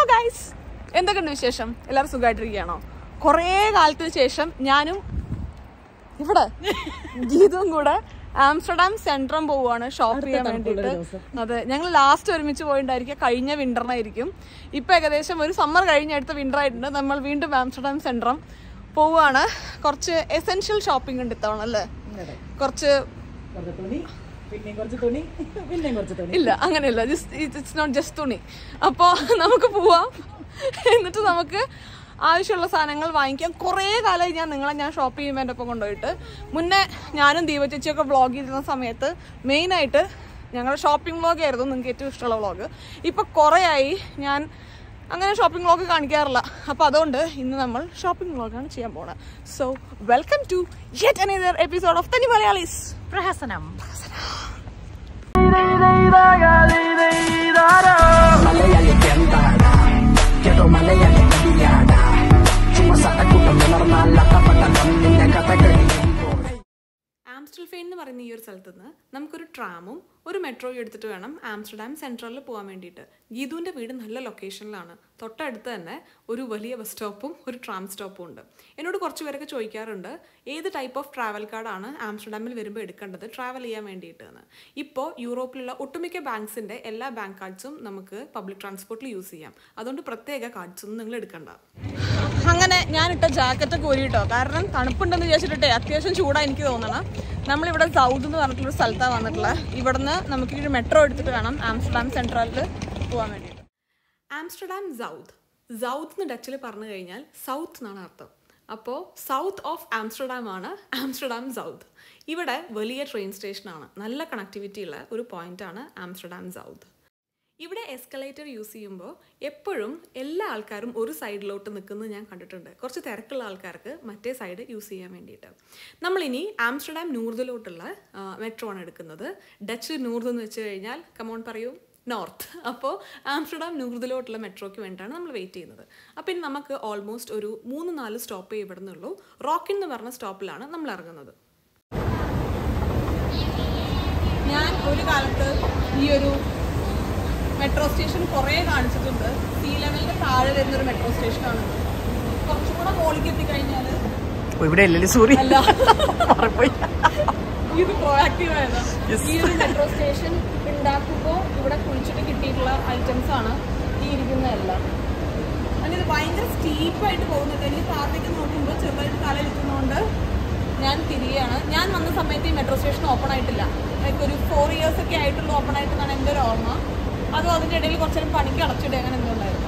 guys എന്തൊക്കെയുണ്ട് വിശേഷം എല്ലാവരും സുഖമായിട്ടിരിക്കുകയാണോ കുറേ കാലത്തിന് ശേഷം ഞാനും ഇവിടെ ഗീതും കൂടെ ആംസ്റ്റർഡാം സെൻട്രം പോവുകയാണ് ഷോപ്പ് ചെയ്യാൻ വേണ്ടിയിട്ട് അതെ ഞങ്ങൾ ലാസ്റ്റ് ഒരുമിച്ച് പോയിണ്ടായിരിക്കും കഴിഞ്ഞ വിന്ററിനായിരിക്കും ഇപ്പൊ ഏകദേശം ഒരു സമ്മർ കഴിഞ്ഞ അടുത്ത വിന്റർ ആയിട്ടുണ്ട് നമ്മൾ വീണ്ടും ആംസ്റ്റർഡാം സെൻട്രം പോവുകയാണ് കുറച്ച് എസെൻഷ്യൽ ഷോപ്പിംഗ് ഉണ്ട് ഇത്തവണ അല്ലേ കുറച്ച് കുറച്ച് തുണി പിന്നെയും കുറച്ച് തുണി പിന്നെയും കുറച്ച് തുണി ഇല്ല അങ്ങനെയല്ല ഇറ്റ്സ് നോട്ട് ജസ്റ്റ് തുണി അപ്പോൾ നമുക്ക് പോവാം എന്നിട്ട് നമുക്ക് ആവശ്യമുള്ള സാധനങ്ങൾ വാങ്ങിക്കാം കുറേ കാലമായി ഞാൻ നിങ്ങളെ ഞാൻ ഷോപ്പ് ചെയ്യുമ്പോൾ എൻ്റെ ഒപ്പം കൊണ്ടുപോയിട്ട് മുന്നേ ഞാനും ദീപ ചേച്ചിയൊക്കെ വ്ളോഗ് ചെയ്തിരുന്ന സമയത്ത് മെയിനായിട്ട് ഞങ്ങളുടെ ഷോപ്പിംഗ് വ്ളോഗ് ആയിരുന്നു നിങ്ങൾക്ക് ഏറ്റവും ഇഷ്ടമുള്ള വ്ളോഗ് ഇപ്പം കുറേ ആയി ഞാൻ അങ്ങനെ ഷോപ്പിംഗ് വ്ളോഗ് കാണിക്കാറില്ല അപ്പോൾ അതുകൊണ്ട് ഇന്ന് നമ്മൾ ഷോപ്പിംഗ് വ്ളോഗാണ് ചെയ്യാൻ പോണത് so welcome to yet another episode of തനി മലയാളീസ് പ്രഹസനം മലയാളി എന്താടാ കേട്ടോ മലയാളി കവിയാടാ ചുമ സട്ടക്കൂട്ടം വിളർന്നാൽ അട്ടപ്പെട്ട നിന്റെ കഥ കഴിയുമ്പോൾ ആംസ്റ്റൽഫെയിൻ എന്ന് പറയുന്ന ഈ ഒരു സ്ഥലത്ത് നിന്ന് നമുക്കൊരു ട്രാമും ഒരു മെട്രോയും എടുത്തിട്ട് വേണം ആംസ്റ്റർഡാം സെൻട്രലിൽ പോകാൻ വേണ്ടിയിട്ട് ഗീതുവിൻ്റെ വീട് നല്ല ലൊക്കേഷനിലാണ് തൊട്ടടുത്ത് തന്നെ ഒരു വലിയ ബസ് സ്റ്റോപ്പും ഒരു ട്രാം സ്റ്റോപ്പും ഉണ്ട് എന്നോട് കുറച്ച് പേരൊക്കെ ചോദിക്കാറുണ്ട് ഏത് ടൈപ്പ് ഓഫ് ട്രാവൽ കാർഡാണ് ആംസ്റ്റർഡാമിൽ വരുമ്പോൾ എടുക്കേണ്ടത് ട്രാവൽ ചെയ്യാൻ വേണ്ടിയിട്ട് എന്ന് ഇപ്പോൾ യൂറോപ്പിലുള്ള ഒട്ടുമിക്ക ബാങ്ക്സിൻ്റെ എല്ലാ ബാങ്ക് കാർഡ്സും നമുക്ക് പബ്ലിക് ട്രാൻസ്പോർട്ടിൽ യൂസ് ചെയ്യാം അതുകൊണ്ട് പ്രത്യേക കാർഡ്സ് ഒന്നും നിങ്ങൾ എടുക്കണ്ട അങ്ങനെ ഞാനിട്ട ജാക്കറ്റ് ഒക്കെ ഊരിട്ടോ കാരണം തണുപ്പുണ്ടെന്ന് വിചാരിച്ചിട്ടേ അത്യാവശ്യം ചൂടാ എനിക്ക് തോന്നണം നമ്മളിവിടെ സൗത്ത് എന്ന് പറഞ്ഞിട്ടുള്ള സ്ഥലത്താണ് വന്നിട്ടുള്ളത് ഇവിടുന്ന് നമുക്ക് ഒരു മെട്രോ എടുത്തിട്ട് വേണം ആംസ്റ്റർഡാം സെൻട്രലിൽ പോകാൻ വേണ്ടിയിട്ട് ആംസ്റ്റർഡാം സൗത്ത് സൗത്ത് എന്ന് ഡച്ചിൽ പറഞ്ഞു കഴിഞ്ഞാൽ സൗത്ത് എന്നാണ് അർത്ഥം അപ്പോൾ സൗത്ത് ഓഫ് ആംസ്റ്റർഡാം ആണ് ആംസ്റ്റർഡാം സൗത്ത് ഇവിടെ വലിയ ട്രെയിൻ സ്റ്റേഷനാണ് നല്ല കണക്ടിവിറ്റി ഉള്ള ഒരു പോയിന്റാണ് ആംസ്റ്റർഡാം സൗത്ത് ഇവിടെ എസ്കലേറ്റർ യൂസ് ചെയ്യുമ്പോൾ എപ്പോഴും എല്ലാ ആൾക്കാരും ഒരു സൈഡിലോട്ട് നിൽക്കുന്നത് ഞാൻ കണ്ടിട്ടുണ്ട് കുറച്ച് തിരക്കുള്ള ആൾക്കാർക്ക് മറ്റേ സൈഡ് യൂസ് ചെയ്യാൻ വേണ്ടിയിട്ട് നമ്മളിനി ആംസ്റ്റർഡാം നൂർദിലോട്ടുള്ള മെട്രോ ആണ് എടുക്കുന്നത് ഡച്ച് നൂർദ് എന്ന് വെച്ച് കഴിഞ്ഞാൽ കമോൺ പറയൂ നോർത്ത് അപ്പോൾ ആംസ്റ്റർഡാം നൂർദിലോട്ടുള്ള മെട്രോയ്ക്ക് വേണ്ടിയിട്ടാണ് നമ്മൾ വെയിറ്റ് ചെയ്യുന്നത് അപ്പോൾ ഇനി നമുക്ക് ഓൾമോസ്റ്റ് ഒരു മൂന്ന് നാല് സ്റ്റോപ്പേ ഇവിടെ നിന്നുള്ളൂ റോക്കിൻ എന്ന് പറഞ്ഞ സ്റ്റോപ്പിലാണ് നമ്മൾ ഇറങ്ങുന്നത് ഞാൻ ഒരു കാലത്ത് ഈ ഒരു മെട്രോ സ്റ്റേഷൻ കുറേ കാണിച്ചിട്ടുണ്ട് സീ ലെവലിന്റെ താഴെ വരുന്ന ഒരു മെട്രോ സ്റ്റേഷനാണ് കുറച്ചും കൂടെ മുകളിലേക്ക് എത്തിക്കഴിഞ്ഞാൽ ഇവിടെ ഇല്ലല്ലേ സോറി അല്ല മാറിപ്പോയി ഇത് പ്രോആക്റ്റീവ് ആയതാണ് ഈ ഒരു മെട്രോ സ്റ്റേഷൻ ഉണ്ടാക്കുമ്പോൾ ഇവിടെ കുളിച്ചിട്ട് കിട്ടിയിട്ടുള്ള ഐറ്റംസ് ആണ് ഈ ഇരിക്കുന്നതെല്ലാം അങ്ങനെ ഇത് ഭയങ്കര സ്റ്റീപ്പായിട്ട് പോകുന്നുണ്ട് എനിക്ക് താഴത്തേക്ക് നോക്കുമ്പോൾ ചെറുതായിട്ട് തലയിരിക്കുന്നതുകൊണ്ട് ഞാൻ തിരികെയാണ് ഞാൻ വന്ന സമയത്ത് ഈ മെട്രോ സ്റ്റേഷൻ ഓപ്പൺ ആയിട്ടില്ല ലൈക്ക് ഒരു ഫോർ ഇയേഴ്സ് ഒക്കെ ആയിട്ടുള്ള ഓപ്പൺ ആയിട്ടെന്നാണ് എൻ്റെ ഒരു ഓർമ്മ അതോ അതിൻ്റെ ഇടയിൽ കുറച്ചു നേരം പണിക്ക് അടച്ചിടുക അങ്ങനെ എന്തോ ഉണ്ടായിരുന്നു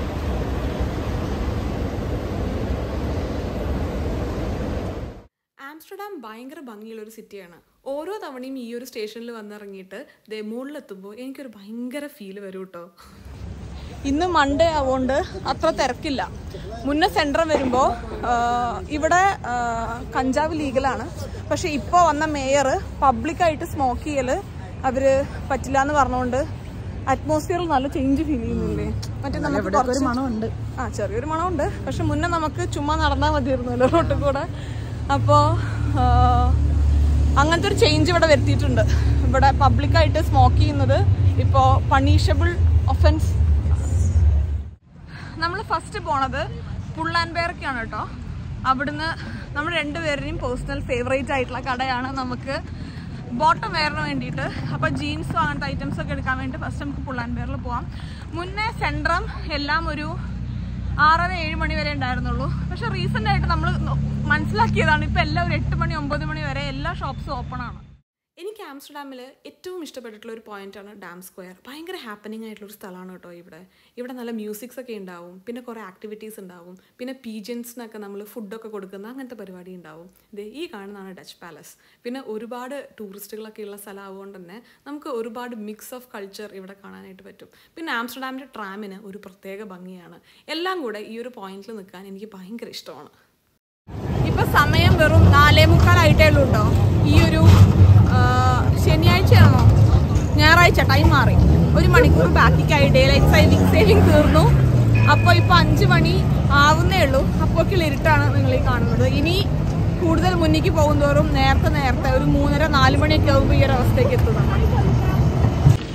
ആംസ്റ്റർഡാം ഭയങ്കര ഭംഗിയുള്ള ഒരു സിറ്റിയാണ് ഓരോ തവണയും ഈ ഒരു സ്റ്റേഷനിൽ വന്നിറങ്ങിയിട്ട് ദേ മുകളിലെത്തുമ്പോൾ എനിക്കൊരു ഭയങ്കര ഫീല് വരും കേട്ടോ ഇന്ന് മൺഡേ ആവുകൊണ്ട് അത്ര തിരക്കില്ല മുന്നേ സെൻട്രം വരുമ്പോൾ ഇവിടെ ആ, കഞ്ചാവ് ലീഗലാണ് പക്ഷെ ഇപ്പോൾ വന്ന മേയർ പബ്ലിക്കായിട്ട് സ്മോക്ക് ചെയ്യൽ അവർ പറ്റില്ല എന്ന് പറഞ്ഞുകൊണ്ട് അറ്റ്മോസ്ഫിയറിൽ നല്ല ചേഞ്ച് ഫീൽ ചെയ്യുന്നില്ലേ മറ്റേ നമുക്ക് ഒരു കുറച്ച് മണമുണ്ട് ആ ചെറിയൊരു മണമുണ്ട് പക്ഷെ മുന്നേ നമുക്ക് ചുമ്മാ നടന്നാൽ മതിയായിരുന്നല്ലോ റോട്ടിൽ കൂടെ അപ്പോൾ അങ്ങനത്തെ ഒരു ചേഞ്ച് ഇവിടെ വരുത്തിയിട്ടുണ്ട് ഇവിടെ പബ്ലിക്കായിട്ട് സ്മോക്ക് ചെയ്യുന്നത് ഇപ്പോൾ പണീഷബിൾ ഒഫൻസ് നമ്മൾ ഫസ്റ്റ് പോണത് പുള്ളാൻപേർക്കാണ് കേട്ടോ അവിടുന്ന് നമ്മൾ രണ്ടുപേരുടെയും പേഴ്സണൽ ഫേവറേറ്റ് ആയിട്ടുള്ള കടയാണ് നമുക്ക് ബോട്ടം വെയറിന് വേണ്ടിയിട്ട് അപ്പോൾ ജീൻസും അങ്ങനത്തെ ഐറ്റംസ് ഒക്കെ എടുക്കാൻ വേണ്ടി ഫസ്റ്റ് നമുക്ക് പുള്ളാൻപേറിൽ പോവാം മുന്നേ സെൻട്രം എല്ലാം ഒരു ആറര ഏഴ് മണി വരെ ഉണ്ടായിരുന്നുള്ളൂ പക്ഷെ റീസെന്റ് ആയിട്ട് നമ്മൾ മനസ്സിലാക്കിയതാണ് ഇപ്പൊ എല്ലാം ഒരു എട്ട് മണി ഒമ്പത് മണി വരെ എല്ലാ ഷോപ്സും ഓപ്പൺ ആണ് എനിക്ക് ആംസ്റ്റർഡാമിൽ ഏറ്റവും ഇഷ്ടപ്പെട്ടിട്ടുള്ള ഒരു പോയിന്റാണ് ഡാം സ്ക്വയർ ഭയങ്കര ഹാപ്പനിങ് ആയിട്ടുള്ള ഒരു സ്ഥലമാണ് കേട്ടോ ഇവിടെ ഇവിടെ നല്ല മ്യൂസിക്സ് ഒക്കെ ഉണ്ടാവും പിന്നെ കുറേ ആക്ടിവിറ്റീസ് ഉണ്ടാവും പിന്നെ പീജൻസിനൊക്കെ നമ്മൾ ഫുഡൊക്കെ കൊടുക്കുന്ന അങ്ങനത്തെ പരിപാടി ഉണ്ടാവും ഇത് ഈ കാണുന്നതാണ് ഡച്ച് പാലസ് പിന്നെ ഒരുപാട് ടൂറിസ്റ്റുകളൊക്കെ ഉള്ള സ്ഥലമാവുകൊണ്ട് തന്നെ നമുക്ക് ഒരുപാട് മിക്സ് ഓഫ് കൾച്ചർ ഇവിടെ കാണാനായിട്ട് പറ്റും പിന്നെ ആംസ്റ്റർഡാമിൻ്റെ ട്രാമിന് ഒരു പ്രത്യേക ഭംഗിയാണ് എല്ലാം കൂടെ ഈ ഒരു പോയിന്റിൽ നിൽക്കാൻ എനിക്ക് ഭയങ്കര ഇഷ്ടമാണ് ഇപ്പൊ സമയം വെറും നാലേ മുക്കാലായിട്ടേ ഉള്ളൂ കേട്ടോ ഈ ഒരു ആ, ശനിയാഴ്ചയാണോ ഞായറാഴ്ച ടൈം മാറി ഒരു മണിക്കൂർ ബാക്കിക്കായി ഡേ ലൈറ്റ് സേവിങ് സേവിങ് തീർന്നു അപ്പോൾ ഇപ്പോൾ അഞ്ച് മണി ആവുന്നേ ഉള്ളൂ അപ്പോഴേക്കുള്ള ഇരുട്ടാണ് നിങ്ങൾ ഈ കാണുന്നത് ഇനി കൂടുതൽ മുന്നിലേക്ക് പോകുന്തോറും നേരത്തെ നേരത്തെ ഒരു മൂന്നര നാല് മണിയൊക്കെ ആകുമ്പോൾ ഈ ഒരു അവസ്ഥയ്ക്ക് എത്തും നമ്മൾ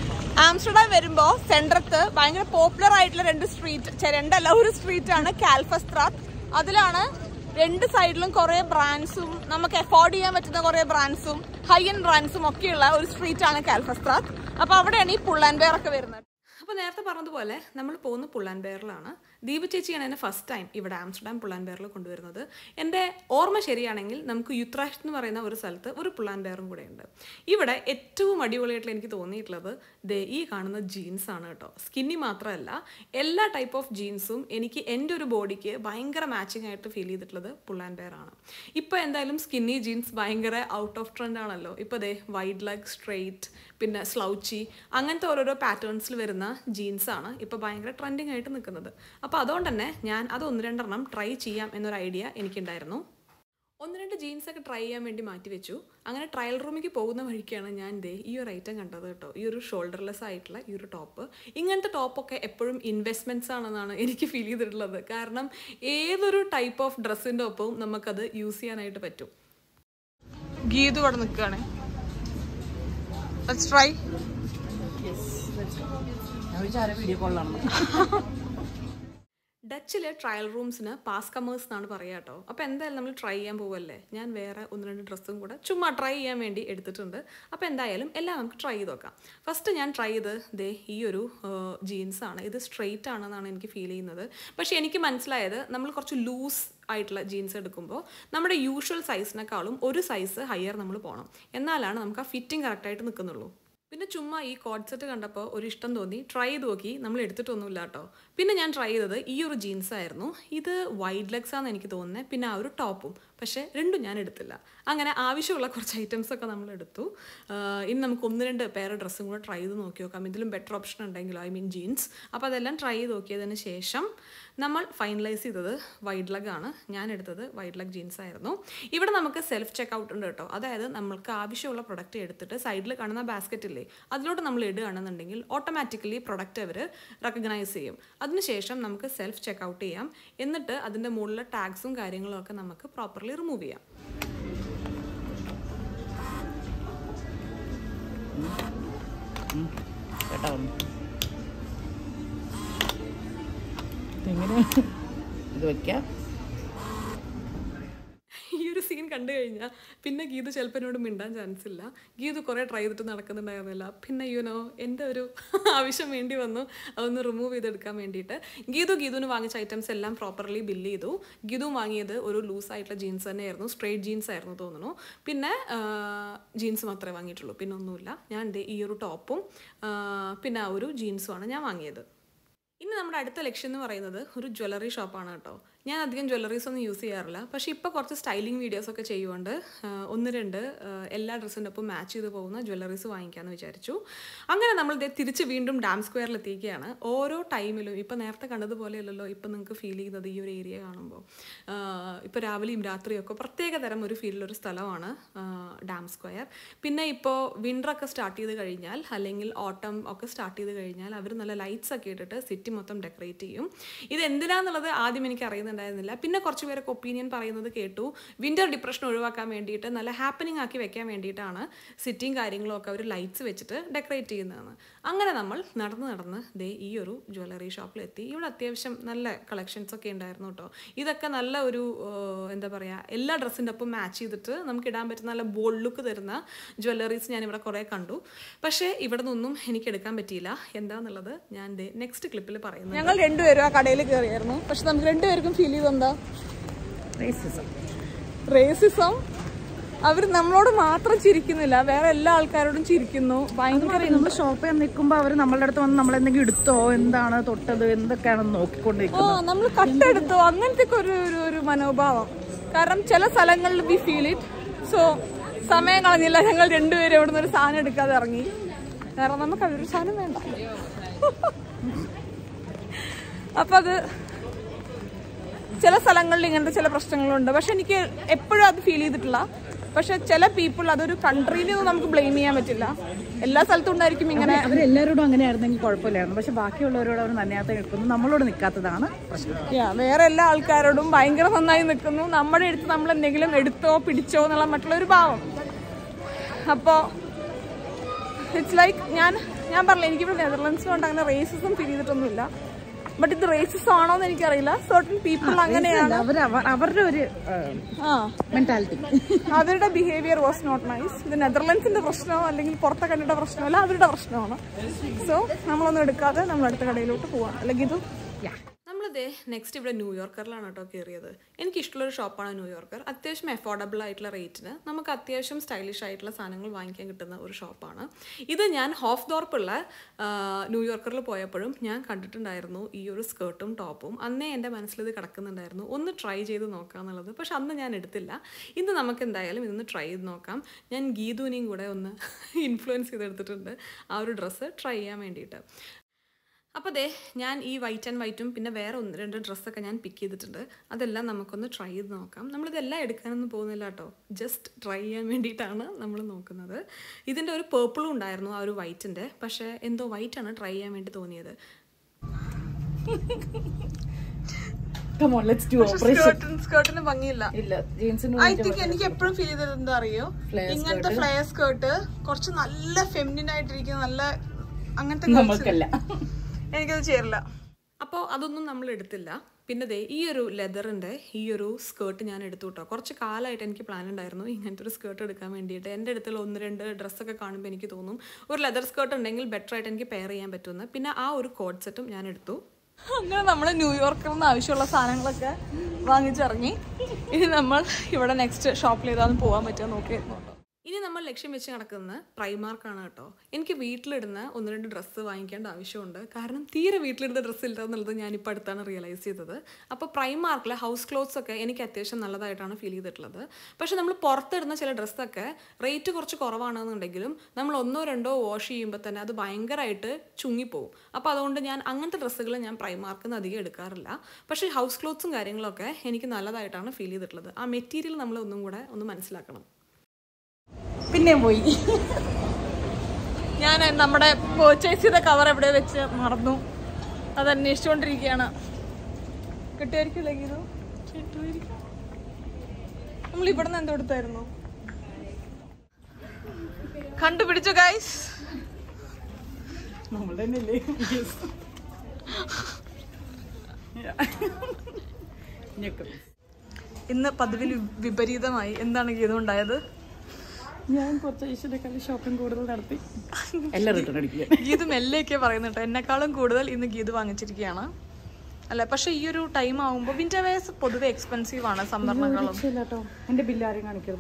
ആംസ്റ്റർഡാം വരുമ്പോ സെൻട്രത്ത് ഭയങ്കര പോപ്പുലർ ആയിട്ടുള്ള രണ്ട് സ്ട്രീറ്റ് രണ്ടല്ല ഒരു സ്ട്രീറ്റ് ആണ് കാൽഫസ്ത്രാത്ത് അതിലാണ് രണ്ട് സൈഡിലും കുറെ ബ്രാൻഡ്സും നമുക്ക് അഫോർഡ് ചെയ്യാൻ പറ്റുന്ന കുറെ ബ്രാൻഡ്സും ഹൈ എൻഡ് ബ്രാൻഡ്സും ഒക്കെയുള്ള ഒരു സ്ട്രീറ്റ് ആണ് കാൽഫസ്ത്രാത്ത് അപ്പൊ അവിടെയാണ് ഈ പുള്ളാൻബേർ ഒക്കെ വരുന്നത് അപ്പോൾ നേരത്തെ പറഞ്ഞതുപോലെ നമ്മൾ പോകുന്ന പുള്ളാൻബേറിലാണ് ദീപ ചേച്ചിയാണ് എന്നെ ഫസ്റ്റ് ടൈം ഇവിടെ ആംസ്റ്റർഡാം പുള്ളാൻബേറിൽ കൊണ്ടുവരുന്നത് എൻ്റെ ഓർമ്മ ശരിയാണെങ്കിൽ നമുക്ക് യുത്രാഷ്ട് എന്ന് പറയുന്ന ഒരു സ്ഥലത്ത് ഒരു പുള്ളാൻബേറും കൂടെ ഉണ്ട് ഇവിടെ ഏറ്റവും അടിപൊളിയായിട്ടുള്ള എനിക്ക് തോന്നിയിട്ടുള്ളത് ദേ ഈ കാണുന്ന ജീൻസ് ആണ് കേട്ടോ സ്കിന്നി മാത്രമല്ല എല്ലാ ടൈപ്പ് ഓഫ് ജീൻസും എനിക്ക് എൻ്റെ ഒരു ബോഡിക്ക് ഭയങ്കര മാച്ചിങ് ആയിട്ട് ഫീൽ ചെയ്തിട്ടുള്ളത് പുള്ളാൻബേർ ആണ് ഇപ്പോൾ എന്തായാലും സ്കിന്നി ജീൻസ് ഭയങ്കര ഔട്ട് ഓഫ് ട്രെൻഡ് ആണല്ലോ ഇപ്പോൾ ദേ വൈഡ് ലെഗ് സ്ട്രെയിറ്റ് പിന്നെ സ്ലൗച്ചി അങ്ങനത്തെ ഓരോരോ പാറ്റേൺസിൽ വരുന്ന ജീൻസാണ് ഇപ്പോൾ ഭയങ്കര ട്രെൻഡിങ് ആയിട്ട് നിൽക്കുന്നത് അപ്പോൾ അതുകൊണ്ട് തന്നെ ഞാൻ അത് ഒന്ന് രണ്ടെണ്ണം ട്രൈ ചെയ്യാം എന്നൊരു ഐഡിയ എനിക്കുണ്ടായിരുന്നു ഒന്ന് രണ്ട് ജീൻസ് ഒക്കെ ട്രൈ ചെയ്യാൻ വേണ്ടി മാറ്റി വെച്ചു അങ്ങനെ ട്രയൽ റൂമിലേക്ക് പോകുന്ന വഴിക്കാണ് ഞാൻ ദേ ഈ ഒരു ഐറ്റം കണ്ടത് കേട്ടോ ഈ ഒരു ഷോൾഡർലെസ് ആയിട്ടുള്ള ഈ ഒരു ടോപ്പ് ഇങ്ങനത്തെ ടോപ്പൊക്കെ എപ്പോഴും ഇൻവെസ്റ്റ്മെൻറ്റ്സ് ആണെന്നാണ് എനിക്ക് ഫീൽ ചെയ്തിട്ടുള്ളത് കാരണം ഏതൊരു ടൈപ്പ് ഓഫ് ഡ്രസ്സിൻ്റെ ഒപ്പവും നമുക്കത് യൂസ് ചെയ്യാനായിട്ട് പറ്റും ഗീതു ഇവിടെ നിൽക്കുകയാണ് ട്രൈ ഞാൻ വിചാര വീഡിയോ കോളിലാണ് ഡച്ചിലെ ട്രയൽ റൂംസിന് പാസ് കമേഴ്സ് എന്നാണ് പറയുക കേട്ടോ അപ്പോൾ എന്തായാലും നമ്മൾ ട്രൈ ചെയ്യാൻ പോവല്ലേ ഞാൻ വേറെ ഒന്ന് രണ്ട് ഡ്രസ്സും കൂടെ ചുമ്മാ ട്രൈ ചെയ്യാൻ വേണ്ടി എടുത്തിട്ടുണ്ട് അപ്പോൾ എന്തായാലും എല്ലാം നമുക്ക് ട്രൈ ചെയ്ത് നോക്കാം ഫസ്റ്റ് ഞാൻ ട്രൈ ചെയ്ത് ദേ ഈ ഒരു ജീൻസാണ് ഇത് സ്ട്രെയിറ്റ് ആണെന്നാണ് എനിക്ക് ഫീൽ ചെയ്യുന്നത് പക്ഷേ എനിക്ക് മനസ്സിലായത് നമ്മൾ കുറച്ച് ലൂസ് ആയിട്ടുള്ള ജീൻസ് എടുക്കുമ്പോൾ നമ്മുടെ യൂഷ്വൽ സൈസിനേക്കാളും ഒരു സൈസ് ഹയർ നമ്മൾ പോകണം എന്നാലാണ് നമുക്ക് ആ ഫിറ്റിംഗ് കറക്റ്റായിട്ട് നിൽക്കുന്നുള്ളൂ പിന്നെ ചുമ്മാ ഈ കോഡ് സെറ്റ് കണ്ടപ്പോൾ ഒരു ഇഷ്ടം തോന്നി ട്രൈ ചെയ്ത് നോക്കി നമ്മൾ എടുത്തിട്ടൊന്നുമില്ല കേട്ടോ പിന്നെ ഞാൻ ട്രൈ ചെയ്തത് ഈ ഒരു ജീൻസ് ആയിരുന്നു ഇത് വൈഡ് ലെഗ്സ് ആണെന്ന് എനിക്ക് തോന്നുന്നത് പിന്നെ ആ ഒരു ടോപ്പും പക്ഷേ രണ്ടും ഞാൻ എടുത്തില്ല അങ്ങനെ ആവശ്യമുള്ള കുറച്ച് ഐറ്റംസ് ഒക്കെ നമ്മൾ എടുത്തു ആഹ് ഇനി നമുക്ക് ഒന്ന് രണ്ട് പേരെ ഡ്രസ്സും കൂടെ ട്രൈ ചെയ്ത് നോക്കി നോക്കാം ഇതിലും ബെറ്റർ ഓപ്ഷൻ ഉണ്ടെങ്കിലോ ഐ മീൻ ജീൻസ് അപ്പോൾ അതെല്ലാം ട്രൈ ചെയ്ത് നോക്കിയതിന് ശേഷം നമ്മൾ ഫൈനലൈസ് ചെയ്തത് വൈഡ് ലെഗ് ആണ് ഞാൻ എടുത്തത് വൈഡ് ലെഗ് ജീൻസ് ആയിരുന്നു ഇവിടെ നമുക്ക് സെൽഫ് ചെക്ക് ഔട്ട് ഉണ്ട് കേട്ടോ അതായത് നമ്മൾക്ക് ആവശ്യമുള്ള പ്രൊഡക്റ്റ് എടുത്തിട്ട് സൈഡിൽ കാണുന്ന ബാസ്ക്കറ്റ് ഇല്ലേ അതിലോട്ട് നമ്മൾ ഇടുകയാണെന്നുണ്ടെങ്കിൽ ഓട്ടോമാറ്റിക്കലി പ്രൊഡക്റ്റ് അവർ റെക്കഗ്നൈസ് ചെയ്യും അതിനുശേഷം നമുക്ക് സെൽഫ് ചെക്ക് ഔട്ട് ചെയ്യാം എന്നിട്ട് അതിൻ്റെ മുകളിലെ ടാഗ്സും കാര്യങ്ങളും ഒക്കെ നമുക്ക് പ്രോപ്പർലി റിമൂവ് ചെയ്യാം കേട്ടോ എങ്ങനെ ഇത് വെക്കാം ഈ ഒരു സീൻ കണ്ടു കഴിഞ്ഞാൽ പിന്നെ ഗീതു ചിലപ്പോൾ എന്നോട് മിണ്ടാൻ ചാൻസ് ഇല്ല ഗീതു കുറേ ട്രൈ ചെയ്തിട്ട് നടക്കുന്നുണ്ടായിരുന്നില്ല പിന്നെ യുനോ എൻ്റെ ഒരു ആവശ്യം വേണ്ടി വന്നു അതൊന്ന് റിമൂവ് ചെയ്തെടുക്കാൻ വേണ്ടിയിട്ട് ഗീതു ഗീതുവിന് വാങ്ങിച്ച ഐറ്റംസ് എല്ലാം പ്രോപ്പർലി ബില്ല് ചെയ്തു ഗീതു വാങ്ങിയത് ഒരു ലൂസ് ആയിട്ടുള്ള ജീൻസ് തന്നെയായിരുന്നു സ്ട്രേറ്റ് ജീൻസ് ആയിരുന്നു തോന്നുന്നു പിന്നെ ജീൻസ് മാത്രമേ വാങ്ങിയിട്ടുള്ളൂ പിന്നെ ഒന്നുമില്ല ഞാൻ ദേ ഈ ഒരു ടോപ്പും ആ, പിന്നെ ആ ഒരു ജീൻസുമാണ് ഞാൻ വാങ്ങിയത് ഇനി നമ്മുടെ അടുത്ത ലക്ഷ്യം എന്ന് പറയുന്നത് ഒരു ജ്വല്ലറി ഷോപ്പാണ് കേട്ടോ ഞാൻ അധികം ജ്വല്ലറീസ് ഒന്നും യൂസ് ചെയ്യാറില്ല പക്ഷേ ഇപ്പോൾ കുറച്ച് സ്റ്റൈലിംഗ് വീഡിയോസ് ഒക്കെ ചെയ്യുകൊണ്ട് ആ, ഒന്ന് രണ്ട് ആ, എല്ലാ ഡ്രസ്സിൻ്റെ ഒപ്പം മാച്ച് ചെയ്ത് പോകുന്ന ജ്വല്ലറീസ് വാങ്ങിക്കാമെന്ന് വിചാരിച്ചു അങ്ങനെ നമ്മൾ ദേ തിരിച്ച് വീണ്ടും ഡാം സ്ക്വയറിൽ എത്തിയിരിക്കുകയാണ് ഓരോ ടൈമിലും ഇപ്പോൾ നേരത്തെ കണ്ടതുപോലെയല്ലല്ലോ ഇപ്പോൾ നിങ്ങൾക്ക് ഫീൽ ചെയ്യുന്നത് ഈ ഒരു ഏരിയ കാണുമ്പോൾ ഇപ്പോൾ രാവിലെയും രാത്രിയും ഒക്കെ പ്രത്യേക തരം ഒരു ഫീലിലൊരു സ്ഥലമാണ് ഡാം സ്ക്വയർ പിന്നെ ഇപ്പോൾ വിൻ്ററൊക്കെ സ്റ്റാർട്ട് ചെയ്ത് കഴിഞ്ഞാൽ അല്ലെങ്കിൽ ഓട്ടം ഒക്കെ സ്റ്റാർട്ട് ചെയ്ത് കഴിഞ്ഞാൽ അവർ നല്ല ലൈറ്റ്സ് ഒക്കെ ഇട്ടിട്ട് സിറ്റി മൊത്തം ഡെക്കറേറ്റ് ചെയ്യും ഇത് എന്തിനാന്നുള്ളത് ആദ്യം എനിക്ക് അറിയുന്നുണ്ടായിരുന്നില്ല പിന്നെ കുറച്ച് പേരൊക്കെ ഒപ്പീനിയൻ പറയുന്നത് കേട്ടു വിൻ്റർ ഡിപ്രഷൻ ഒഴിവാക്കാൻ വേണ്ടിയിട്ട് നല്ല ഹാപ്പനിങ് ആക്കി വെക്കാൻ വേണ്ടിയിട്ടാണ് സിറ്റിയും കാര്യങ്ങളും ഒക്കെ അവർ ലൈറ്റ്സ് വെച്ചിട്ട് ഡെക്കറേറ്റ് ചെയ്യുന്നതെന്ന് അങ്ങനെ നമ്മൾ നടന്ന് നടന്ന് ദേ ഈ ഒരു ജ്വല്ലറി ഷോപ്പിലെത്തി ഇവിടെ അത്യാവശ്യം നല്ല കളക്ഷൻസ് ഒക്കെ ഉണ്ടായിരുന്നു കേട്ടോ ഇതൊക്കെ നല്ല ഒരു ഏഹ്, എന്താ പറയുക എല്ലാ ഡ്രസ്സിൻ്റെ ഒപ്പം മാച്ച് ചെയ്തിട്ട് നമുക്ക് ഇടാൻ പറ്റുന്ന നല്ല ബോൾഡ് ലുക്ക് തരുന്ന ജ്വല്ലറീസ് ഞാൻ ഇവിടെ കുറേ കണ്ടു പക്ഷേ ഇവിടെ നിന്നൊന്നും എനിക്ക് എടുക്കാൻ പറ്റിയില്ല എന്താന്നുള്ളത് ഞാൻ ദേ നെക്സ്റ്റ് ക്ലിപ്പിൽ പറയുന്നത് ഞങ്ങൾ രണ്ടുപേരും ആ കടയിൽ കയറിയായിരുന്നു പക്ഷെ നമുക്ക് രണ്ടുപേർക്കും ഫീൽ ചെയ്തെന്താ റേസിസം റേസിസം അവർ നമ്മളോട് മാത്രം ചിരിക്കുന്നില്ല വേറെ എല്ലാ ആൾക്കാരോടും ചിരിക്കുന്നു ഭയങ്കര നമ്മൾ ഷോപ്പിൽ നിൽക്കുമ്പോൾ അവർ നമ്മളുടെ അടുത്ത് വന്ന് നമ്മൾ എന്തെങ്കിലും എടുത്തോ എന്താണ് തൊട്ടത് എന്തൊക്കെയാണെന്ന് ആ നോക്കിക്കൊണ്ടിരിക്കുന്നത് നമ്മൾ കട്ടെടുത്തോ അങ്ങനത്തെ ഒക്കെ ഒരു ഒരു ഒരു മനോഭാവം കാരണം ചില സ്ഥലങ്ങളിൽ വി ഫീൽ ഇറ്റ് സോ സമയം കളഞ്ഞില്ല ഞങ്ങൾ രണ്ടുപേരും ഇവിടെ നിന്ന് ഒരു സാധനം എടുക്കാതെ ഇറങ്ങി കാരണം നമുക്ക് അതൊരു സാധനം വേണ്ട അപ്പൊ അത് ചില സ്ഥലങ്ങളിൽ ഇങ്ങനത്തെ ചില പ്രശ്നങ്ങളുണ്ട് പക്ഷെ എനിക്ക് എപ്പോഴും അത് ഫീൽ ചെയ്തിട്ടില്ല പക്ഷെ ചില പീപ്പിൾ അതൊരു കൺട്രീനെ ഒന്നും നമുക്ക് ബ്ലെയിം ചെയ്യാൻ പറ്റില്ല എല്ലാ സ്ഥലത്തും ഉണ്ടായിരിക്കും ഇങ്ങനെ അവരെല്ലാവരോടും അങ്ങനെ ആയിരുന്നെങ്കിൽ കുഴപ്പമില്ലായിരുന്നു പക്ഷെ ബാക്കിയുള്ളവരോട് അവർ നന്നാത്ത നിൽക്കുന്നു നമ്മളോട് നിൽക്കാത്തതാണ് പ്രശ്നം Yeah, വേറെ എല്ലാ ആൾക്കാരോടും ഭയങ്കര നന്നായി നിൽക്കുന്നു നമ്മുടെ അടുത്ത് നമ്മൾ എന്തെങ്കിലും എടുത്തോ പിടിച്ചോ എന്നുള്ള മറ്റുള്ള ഒരു ഭാവം അപ്പോൾ ഇറ്റ്സ് ലൈക്ക് ഞാൻ ഞാൻ പറഞ്ഞില്ല എനിക്കിവിടെ നെതർലൻഡ്സിലുണ്ട് അങ്ങനെ റേസിസം ഫീൽ ചെയ്തിട്ടൊന്നുമില്ല ബട്ട് ഇത് റേസിസം ആണോ എന്ന് എനിക്കറിയില്ല സർട്ടൻ പീപ്പിൾ അങ്ങനെയാണ് അവർ അവരുടെ ഒരു ആ മെന്റാലിറ്റി അവരുടെ ബിഹേവിയർ വാസ് നോട്ട് നൈസ് ഇത് നെതർലൻഡ്സിന്റെ പ്രശ്നമോ അല്ലെങ്കിൽ പുറത്തെ കണ്ടിട്ട് പ്രശ്നമല്ല അവരുടെ പ്രശ്നമാണ് സോ നമ്മളൊന്നും എടുക്കാതെ നമ്മൾ അടുത്ത കടയിലോട്ട് പോവാം അല്ലെങ്കിൽ ഇത് നമ്മളിതേ നെക്സ്റ്റ് ഇവിടെ ന്യൂയോർക്കറിലാണ് കേട്ടോ കയറിയത് എനിക്ക് ഇഷ്ടമുള്ളൊരു ഷോപ്പാണ് ന്യൂയോർക്കർ അത്യാവശ്യം അഫോർഡബിൾ ആയിട്ടുള്ള റേറ്റിന് നമുക്ക് അത്യാവശ്യം സ്റ്റൈലിഷ് ആയിട്ടുള്ള സാധനങ്ങൾ വാങ്ങിക്കാൻ കിട്ടുന്ന ഒരു ഷോപ്പാണ് ഇത് ഞാൻ ഹോഫ് ദോർപ്പുള്ള ന്യൂയോർക്കറിൽ പോയപ്പോഴും ഞാൻ കണ്ടിട്ടുണ്ടായിരുന്നു ഈ ഒരു സ്കേർട്ടും ടോപ്പും അന്നേ എൻ്റെ മനസ്സിൽ ഇത് കിടക്കുന്നുണ്ടായിരുന്നു ഒന്ന് ട്രൈ ചെയ്ത് നോക്കാം എന്നുള്ളത് പക്ഷെ അന്ന് ഞാൻ എടുത്തില്ല ഇന്ന് നമുക്ക് എന്തായാലും ഇതൊന്ന് ട്രൈ ചെയ്ത് നോക്കാം ഞാൻ ഗീതുവിനെയും കൂടെ ഒന്ന് ഇൻഫ്ലുവൻസ് ചെയ്തെടുത്തിട്ടുണ്ട് ആ ഒരു ഡ്രസ്സ് ട്രൈ ചെയ്യാൻ വേണ്ടിയിട്ട് അപ്പോൾ ദേ ഞാൻ ഈ വൈറ്റ് ആൻഡ് വൈറ്റും പിന്നെ വേറെ ഒന്ന് രണ്ട് ഡ്രസ്സൊക്കെ ഞാൻ പിക്ക് ചെയ്തിട്ടുണ്ട് അതെല്ലാം നമുക്കൊന്ന് ട്രൈ ചെയ്ത് നോക്കാം നമ്മളിതെല്ലാം എടുക്കാനൊന്നും പോകുന്നില്ല കേട്ടോ ജസ്റ്റ് ട്രൈ ചെയ്യാൻ വേണ്ടിയിട്ടാണ് നമ്മൾ നോക്കുന്നത് ഇതിൻ്റെ ഒരു പേർപ്പിളും ഉണ്ടായിരുന്നു ആ ഒരു വൈറ്റിൻ്റെ പക്ഷേ എന്തോ വൈറ്റാണ് ട്രൈ ചെയ്യാൻ വേണ്ടി തോന്നിയത് കമോൺ ലെറ്റ്സ് ഡു ഓപ്പറേഷൻ സ്കേർട്ടിന് ഭംഗിയില്ല ഇല്ല ജീൻസിന് ഐ തിങ്ക് എനിക്ക് എപ്പോഴും ഫീൽ ചെയ്തത് എന്താ അറിയോ ഇങ്ങനത്തെ ഫ്ലെയർ സ്കേർട്ട് കുറച്ച് നല്ല ഫെമിനിൻ ആയിട്ടിരിക്കുന്ന നല്ല അങ്ങനത്തെ girls നമുക്കല്ല എനിക്കത് ചേരില്ല അപ്പോൾ അതൊന്നും നമ്മൾ എടുത്തില്ല പിന്നെ ദേ ഈ ഒരു ലെതറിൻ്റെ ഈ ഒരു സ്കേർട്ട് ഞാൻ എടുത്തു കേട്ടോ കുറച്ച് കാലമായിട്ട് എനിക്ക് പ്ലാൻ ഉണ്ടായിരുന്നു ഇങ്ങനത്തെ ഒരു സ്കേർട്ട് എടുക്കാൻ വേണ്ടിയിട്ട് എൻ്റെ അടുത്തുള്ള ഒന്ന് രണ്ട് ഡ്രസ്സൊക്കെ കാണുമ്പോൾ എനിക്ക് തോന്നും ഒരു ലെതർ സ്കേർട്ട് ഉണ്ടെങ്കിൽ ബെറ്റർ ആയിട്ട് എനിക്ക് പെയർ ചെയ്യാൻ പറ്റുമെന്ന് പിന്നെ ആ ഒരു കോഡ് സെറ്റും ഞാൻ എടുത്തു അങ്ങനെ നമ്മൾ ന്യൂയോർക്കിൽ നിന്ന് ആവശ്യമുള്ള സാധനങ്ങളൊക്കെ വാങ്ങിച്ചിറങ്ങി ഇനി നമ്മൾ ഇവിടെ നെക്സ്റ്റ് ഷോപ്പിൽ ഏതാന്ന് പോകാൻ പറ്റുമോ നോക്കിയിരുന്നു കേട്ടോ ഇനി നമ്മൾ ലക്ഷ്യം വെച്ച് നടക്കുന്നത് പ്രൈമാർക്കാണ് കേട്ടോ എനിക്ക് വീട്ടിലിടുന്ന ഒന്ന് രണ്ട് ഡ്രസ്സ് വാങ്ങിക്കേണ്ട ആവശ്യമുണ്ട് കാരണം തീരെ വീട്ടിലിടുന്ന ഡ്രസ്സ് ഇല്ല എന്നുള്ളത് ഞാനിപ്പോൾ അടുത്താണ് റിയലൈസ് ചെയ്തത് അപ്പോൾ പ്രൈമാർക്കിലെ ഹൗസ് ക്ലോത്ത്സ് ഒക്കെ എനിക്ക് അത്യാവശ്യം നല്ലതായിട്ടാണ് ഫീൽ ചെയ്തിട്ടുള്ളത് പക്ഷേ നമ്മൾ പുറത്തിടുന്ന ചില ഡ്രസ്സൊക്കെ റേറ്റ് കുറച്ച് കുറവാണെന്നുണ്ടെങ്കിലും നമ്മൾ ഒന്നോ രണ്ടോ വാഷ് ചെയ്യുമ്പോൾ തന്നെ അത് ഭയങ്കരമായിട്ട് ചുങ്ങിപ്പോവും അപ്പോൾ അതുകൊണ്ട് ഞാൻ അങ്ങനത്തെ ഡ്രസ്സുകൾ ഞാൻ പ്രൈമാർക്കിൽ നിന്ന് അധികം എടുക്കാറില്ല പക്ഷേ ഹൗസ് ക്ലോത്ത്സും കാര്യങ്ങളൊക്കെ എനിക്ക് നല്ലതായിട്ടാണ് ഫീൽ ചെയ്തിട്ടുള്ളത് ആ മെറ്റീരിയൽ നമ്മൾ ഒന്നും കൂടെ ഒന്ന് മനസ്സിലാക്കണം പിന്നെയും പോയി ഞാൻ നമ്മുടെ പർച്ചേസ് ചെയ്ത കവർ എവിടെ വെച്ച് മറന്നു അത് അന്വേഷിച്ചുകൊണ്ടിരിക്കുകയാണ് കിട്ടുമായിരിക്കില്ലെങ്കിൽ ഇത് കിട്ടുമായിരിക്കും നമ്മൾ ഇവിടെ നിന്ന് എന്തെടുത്തായിരുന്നു കണ്ടുപിടിച്ചു ഗൈസ് നമ്മൾ തന്നെയല്ലേ ഞെക്കും ഇന്ന് പതിവിൽ വിപരീതമായി എന്താണ് ഗീതം ഉണ്ടായത് ഞാൻ കുറച്ച് ഈശ്വരക്കാലം ഷോപ്പിംഗ് കൂടുതൽ നടത്തി എല്ലാം റിട്ടേൺ അടിക്കുക ഗീത് മെല്ലെയൊക്കെ പറയുന്നുണ്ട് എന്നെക്കാളും കൂടുതൽ ഇന്ന് ഗീത് വാങ്ങിച്ചിരിക്കുകയാണ് അല്ല പക്ഷെ ഈ ഒരു ടൈം ആവുമ്പോൾ വിന്റർ വെയർസ് പൊതുവെ എക്സ്പെൻസീവ് ആണ് സമ്മറിനേക്കാളും കേട്ടോ എന്റെ ബില്ല് ആരും കാണിക്കരുത്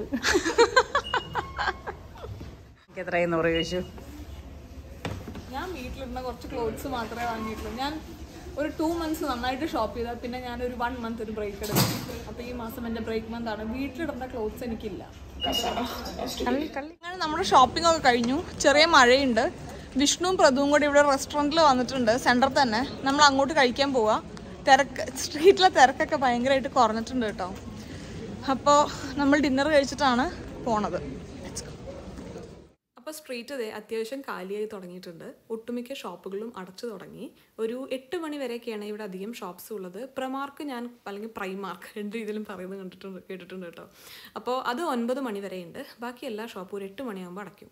എത്രയെന്ന് പറയൂ ചോദിച്ചു ഞാൻ വീട്ടിലിരുന്ന കുറച്ച് ക്ലോത്ത്സ് മാത്രമേ വാങ്ങിയിട്ടുള്ളൂ ഞാൻ ഒരു ടു മന്ത്സ് നന്നായിട്ട് ഷോപ്പ് ചെയ്താൽ പിന്നെ ഞാൻ ഒരു വൺ മന്ത് ഒരു ബ്രേക്ക് എടുക്കും അപ്പോൾ ഈ മാസം എൻ്റെ ബ്രേക്ക് മന്ത് ആണ് വീട്ടിലിടുന്ന ക്ലോത്ത്സ് എനിക്കില്ല അങ്ങനെ നമ്മുടെ ഷോപ്പിംഗ് ഒക്കെ കഴിഞ്ഞു ചെറിയ മഴയുണ്ട് വിഷ്ണുവും പ്രതുവും കൂടി ഇവിടെ റെസ്റ്റോറൻറ്റിൽ വന്നിട്ടുണ്ട് സെൻറ്ററിൽ തന്നെ നമ്മൾ അങ്ങോട്ട് കഴിക്കാൻ പോവാ തിരക്ക് സ്ട്രീറ്റിലെ തിരക്കൊക്കെ ഭയങ്കരമായിട്ട് കുറഞ്ഞിട്ടുണ്ട് കേട്ടോ അപ്പോൾ നമ്മൾ ഡിന്നർ കഴിച്ചിട്ടാണ് പോണത് അപ്പോൾ സ്ട്രീറ്റ് ഇതേ അത്യാവശ്യം കാലിയായി തുടങ്ങിയിട്ടുണ്ട് ഒട്ടുമിക്ക ഷോപ്പുകളും അടച്ചു തുടങ്ങി ഒരു എട്ട് മണി വരെയൊക്കെയാണ് ഇവിടെ അധികം ഷോപ്സ് ഉള്ളത് പ്രമാർക്ക് ഞാൻ അല്ലെങ്കിൽ പ്രൈമാർക്ക് രണ്ട് രീതിയിലും പറയുന്നത് കണ്ടിട്ടുണ്ട് കേട്ടിട്ടുണ്ട് കേട്ടോ അപ്പോൾ അത് ഒൻപത് മണി വരെയുണ്ട് ബാക്കി എല്ലാ ഷോപ്പും ഒരു എട്ട് മണിയാകുമ്പോൾ അടയ്ക്കും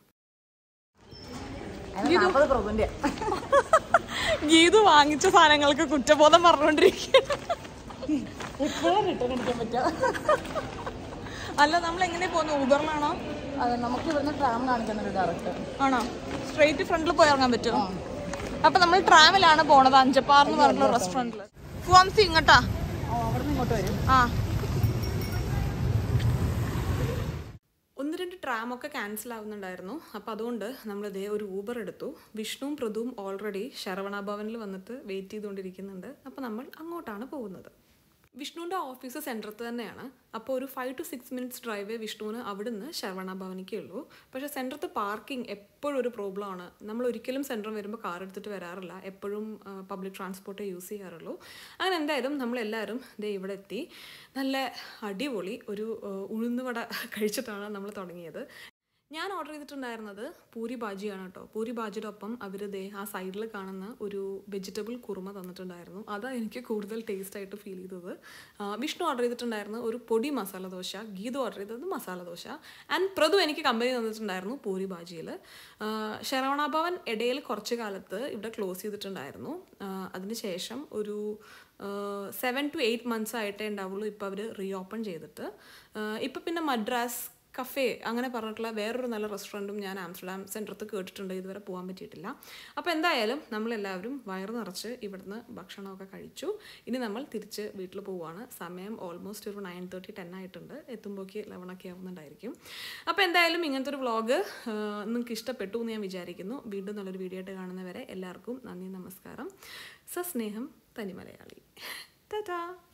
നാൽപ്പത് പ്രൊസന്റ് ഗീതു വാങ്ങിച്ച സാധനങ്ങൾക്ക് കുറ്റബോധം പറഞ്ഞുകൊണ്ടിരിക്കുകയാണ് എപ്പോഴും റിട്ടേൺ അടിക്കാൻ പറ്റുക അല്ല നമ്മൾ എങ്ങനെ പോകുന്നു ഊബറിലാണോ അതെ നമുക്ക് ഇവിടുന്ന് ട്രാം കാണിക്കുന്നുണ്ട് ഡയറക്റ്റ് ആണോ സ്ട്രെയിറ്റ് ഫ്രണ്ടിൽ പോയി ഇറങ്ങാൻ പറ്റുമോ അപ്പൊ നമ്മൾ ട്രാമിലാണ് പോണത് അഞ്ചപ്പാർ എന്ന് പറഞ്ഞിട്ടുള്ള റെസ്റ്റോറൻറ്റിൽ ഫുവംസി ഇങ്ങട്ടാ അവിടെ നിന്ന് ഇങ്ങോട്ട് വരും ആ ഒന്ന് രണ്ട് ട്രാമൊക്കെ ക്യാൻസൽ ആവുന്നുണ്ടായിരുന്നു അപ്പോൾ അതുകൊണ്ട് നമ്മൾ ഇതേ ഒരു ഊബർ എടുത്തു വിഷ്ണുവും പ്രതുവും ഓൾറെഡി ശരവണ ഭവനിൽ വന്നിട്ട് വെയിറ്റ് ചെയ്തുകൊണ്ടിരിക്കുന്നുണ്ട് അപ്പോൾ നമ്മൾ അങ്ങോട്ടാണ് പോകുന്നത് വിഷ്ണുവിൻ്റെ ഓഫീസ് സെൻറ്ററത്ത് തന്നെയാണ് അപ്പോൾ ഒരു ഫൈവ് ടു സിക്സ് മിനിറ്റ്സ് ഡ്രൈവേ വിഷ്ണുവിന് അവിടുന്ന് ശരവണ ഭവനിക്കേ ഉള്ളൂ പക്ഷേ സെൻറ്ററത്ത് പാർക്കിംഗ് എപ്പോഴും ഒരു പ്രോബ്ലം ആണ് നമ്മൾ ഒരിക്കലും സെൻറ്റർ വരുമ്പോൾ കാർ എടുത്തിട്ട് വരാറില്ല എപ്പോഴും പബ്ലിക് ട്രാൻസ്പോർട്ടേ യൂസ് ചെയ്യാറുള്ളൂ അങ്ങനെ എന്തായാലും നമ്മളെല്ലാവരും ദേ ഇവിടെ എത്തി നല്ല അടിപൊളി ഒരു ആ, ഉഴുന്നുവട കഴിച്ചിട്ടാണ് നമ്മൾ തുടങ്ങിയത് ഞാൻ ഓർഡർ ചെയ്തിട്ടുണ്ടായിരുന്നത് പൂരി ബാജിയാണ് കേട്ടോ പൂരി ബാജിയുടെ ഒപ്പം അവർ ദേ ആ സൈഡിൽ കാണുന്ന ഒരു വെജിറ്റബിൾ കുറുമ തന്നിട്ടുണ്ടായിരുന്നു അതാണ് എനിക്ക് കൂടുതൽ ടേസ്റ്റ് ആയിട്ട് ഫീൽ ചെയ്തത് ആ, വിഷ്ണു ഓർഡർ ചെയ്തിട്ടുണ്ടായിരുന്നു ഒരു പൊടി മസാല ദോശ ഗീതു ഓർഡർ ചെയ്തത് മസാല ദോശ ആൻഡ് പ്രതു എനിക്ക് കമ്പനി തന്നിട്ടുണ്ടായിരുന്നു പൂരി ബാജിയിൽ ശരവണ ഭവൻ ഇടയിൽ കുറച്ച് കാലത്ത് ഇവിടെ ക്ലോസ് ചെയ്തിട്ടുണ്ടായിരുന്നു ആ, അതിനുശേഷം ഒരു സെവൻ ടു എയ്റ്റ് മന്ത്സ് ആയിട്ടേ ഉണ്ടാവുള്ളൂ ഇപ്പോൾ അവർ റീ ഓപ്പൺ ചെയ്തിട്ട് ഇപ്പം പിന്നെ മദ്രാസ് കഫേ അങ്ങനെ പറഞ്ഞിട്ടുള്ള വേറൊരു നല്ല റെസ്റ്റോറൻറ്റും ഞാൻ ആംസ്റ്റർഡാം സെൻറ്ററത്ത് കേട്ടിട്ടുണ്ട് ഇതുവരെ പോകാൻ പറ്റിയിട്ടില്ല അപ്പോൾ എന്തായാലും നമ്മളെല്ലാവരും വയറ് നിറച്ച് ഇവിടുന്ന് ഭക്ഷണമൊക്കെ കഴിച്ചു ഇനി നമ്മൾ തിരിച്ച് വീട്ടിൽ പോവുകയാണ് സമയം ഓൾമോസ്റ്റ് ഒരു നയൻ തേർട്ടി ടെൻ ആയിട്ടുണ്ട് എത്തുമ്പോഴേക്ക് ലെവണൊക്കെ ആവുന്നുണ്ടായിരിക്കും അപ്പോൾ എന്തായാലും ഇങ്ങനത്തെ ഒരു വ്ളോഗ് നിങ്ങൾക്ക് ഇഷ്ടപ്പെട്ടു എന്ന് ഞാൻ വിചാരിക്കുന്നു വീണ്ടും നല്ലൊരു വീഡിയോ ആയിട്ട് കാണുന്നവരെ എല്ലാവർക്കും നന്ദി നമസ്കാരം സസ്നേഹം തനി മലയാളി ടാറ്റാ